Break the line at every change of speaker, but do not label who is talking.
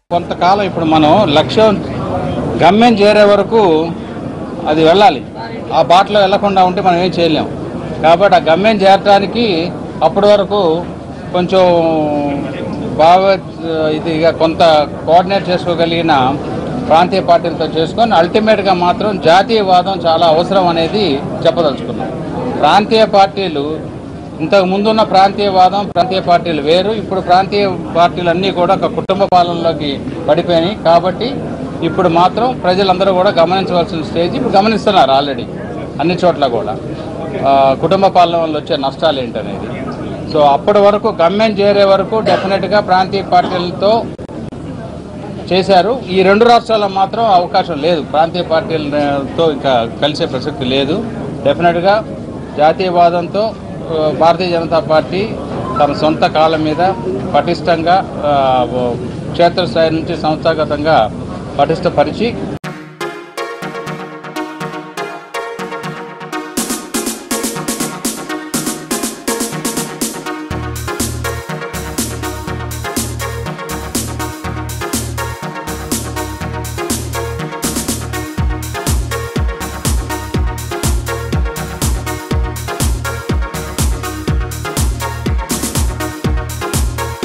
కొంతకాలం ఇప్పుడు మనం లక్ష్యం గమ్యం చేరే వరకు అది వెళ్ళాలి ఆ బాటలో వెళ్లకుండా ఉంటే మనం ఏం చేయలేం కాబట్టి ఆ గమ్యం చేరటానికి అప్పటి వరకు కొంచెం బాగా ఇదిగా కొంత కోఆర్డినేట్ చేసుకోగలిగిన ప్రాంతీయ పార్టీలతో చేసుకొని అల్టిమేట్గా మాత్రం జాతీయవాదం చాలా అవసరం అనేది చెప్పదలుచుకున్నాం ప్రాంతీయ పార్టీలు ఇంతకు ముందున్న ప్రాంతీయవాదం ప్రాంతీయ పార్టీలు వేరు ఇప్పుడు ప్రాంతీయ పార్టీలు అన్నీ కూడా ఒక కుటుంబ పాలనలోకి పడిపోయినాయి కాబట్టి ఇప్పుడు మాత్రం ప్రజలందరూ కూడా గమనించవలసిన స్టేజ్ ఇప్పుడు గమనిస్తున్నారు ఆల్రెడీ అన్ని చోట్ల కూడా ఆ, కుటుంబ పాలన వల్ల వచ్చే నష్టాలు ఏంటనేది సో అప్పటి వరకు గమ్యం చేరే వరకు డెఫినెట్గా ప్రాంతీయ పార్టీలతో చేశారు ఈ రెండు రాష్ట్రాల్లో మాత్రం అవకాశం లేదు ప్రాంతీయ పార్టీలతో ఇంకా కలిసే ప్రసక్తి లేదు డెఫినెట్గా జాతీయవాదంతో ఆ, భారతీయ జనతా పార్టీ తన సొంత కాలం మీద పటిష్టంగా ఆ, క్షేత్రస్థాయి నుంచి సంస్థాగతంగా పటిష్టపరిచి